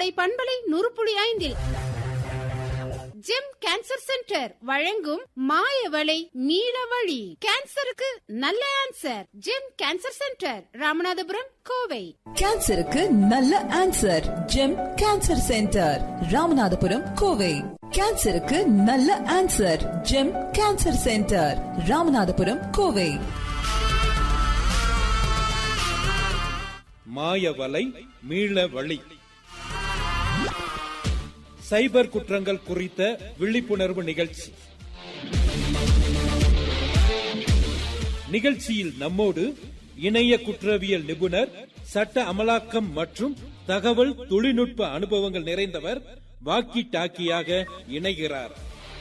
பண்பலை நூறு புள்ளி ஐந்தில் ஜெம் கேன்சர் சென்டர் வழங்கும் மாயவளை மீள வழி கேன்சருக்கு நல்ல answer Gem cancer centre Ramanathapuram Kovai கேன்சருக்கு நல்ல answer Gem cancer centre Ramanathapuram Kovai கேன்சருக்கு நல்ல answer Gem cancer centre Ramanathapuram Kovai மாயவலை மீள வழி சைபர் குற்றங்கள் குறித்த விழிப்புணர்வு நிகழ்ச்சி நிகழ்ச்சியில் நம்மோடு இணைய குற்றவியல் நிபுணர் சட்ட அமலாக்கம் மற்றும் தகவல் தொழில்நுட்ப அனுபவங்கள் நிறைந்தவர் வாக்கி டாக்கியாக இணைகிறார்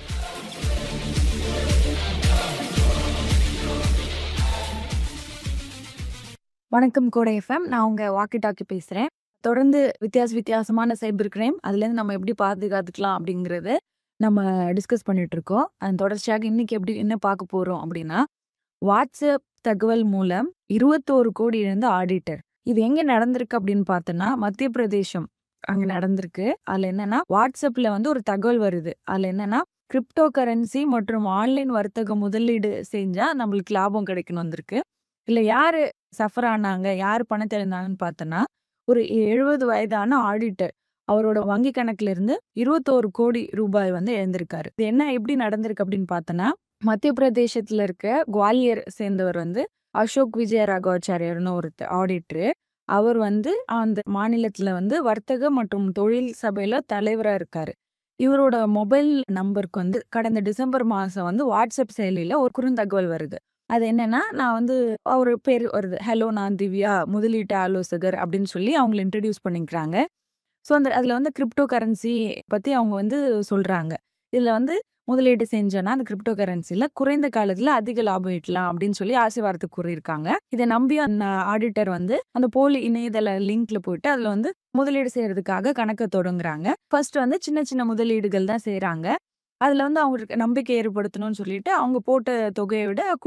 வணக்கம் கோடை எஃப்எம் நான் உங்க வாக்கி டாக்கி பேசுறேன் தொடர்ந்து வித்தியாச வித்தியாசமான சைபர் கிரைம் அதுலேருந்து நம்ம எப்படி பாதுகாத்துக்கலாம் அப்படிங்கறத நம்ம டிஸ்கஸ் பண்ணிட்டு இருக்கோம் அதன் தொடர்ச்சியாக இன்னைக்கு எப்படி என்ன பார்க்க போறோம் அப்படின்னா வாட்ஸ்அப் தகவல் மூலம் இருபத்தோரு கோடி இழந்த ஆடிட்டர் இது எங்க நடந்திருக்கு அப்படின்னு பார்த்தோன்னா மத்திய பிரதேசம் அங்க நடந்திருக்கு அதுல என்னன்னா வாட்ஸ்அப்ல வந்து ஒரு தகவல் வருது அதுல என்னன்னா கிரிப்டோ கரன்சி மற்றும் ஆன்லைன் வர்த்தக முதலீடு செஞ்சா நம்மளுக்கு லாபம் கிடைக்கணும் வந்திருக்கு இல்ல யாரு சஃபர் ஆனாங்க யார் பணத்தை இழந்தாங்கன்னு பார்த்தோன்னா ஒரு எழுபது வயதான ஆடிட்டர் அவரோட வங்கி கணக்குல இருந்து இருபத்தோரு கோடி ரூபாய் வந்து இழந்திருக்காரு இது என்ன எப்படி நடந்திருக்கு அப்படின்னு பார்த்தோன்னா மத்திய பிரதேசத்துல இருக்க குவாலியர் சேர்ந்தவர் வந்து அசோக் விஜய ராகவாச்சாரியர்னு ஒரு ஆடிட்டரு அவர் வந்து அந்த மாநிலத்துல வந்து வர்த்தக மற்றும் தொழில் சபையில தலைவரா இருக்காரு இவரோட மொபைல் நம்பருக்கு வந்து கடந்த டிசம்பர் மாசம் வந்து வாட்ஸ்அப் செயலியில ஒரு குறுந்தகவல் வருது அது என்னன்னா நான் வந்து அவர் பேர் வருது ஹலோ நான் திவ்யா முதலீட்டு ஆலோசகர் அப்படின்னு சொல்லி அவங்களை இன்ட்ரடியூஸ் பண்ணிக்கிறாங்க ஸோ அந்த அதில் வந்து கிரிப்டோ கரன்சி பற்றி அவங்க வந்து சொல்கிறாங்க இதில் வந்து முதலீடு செஞ்சோன்னா அந்த கிரிப்டோ கரன்சியில் குறைந்த காலத்தில் அதிக லாபம் ஈட்டலாம் அப்படின்னு சொல்லி ஆசீர்வாதத்தை கூறியிருக்காங்க இதை நம்பி அந்த ஆடிட்டர் வந்து அந்த போலி இணையதள லிங்க்ல போயிட்டு அதில் வந்து முதலீடு செய்யறதுக்காக கணக்கை தொடங்குறாங்க ஃபர்ஸ்ட் வந்து சின்ன சின்ன முதலீடுகள் தான் செய்கிறாங்க அதில் வந்து அவங்களுக்கு நம்பிக்கை ஏற்படுத்தணும்னு சொல்லிட்டு அவங்க போட்ட தொகையை விட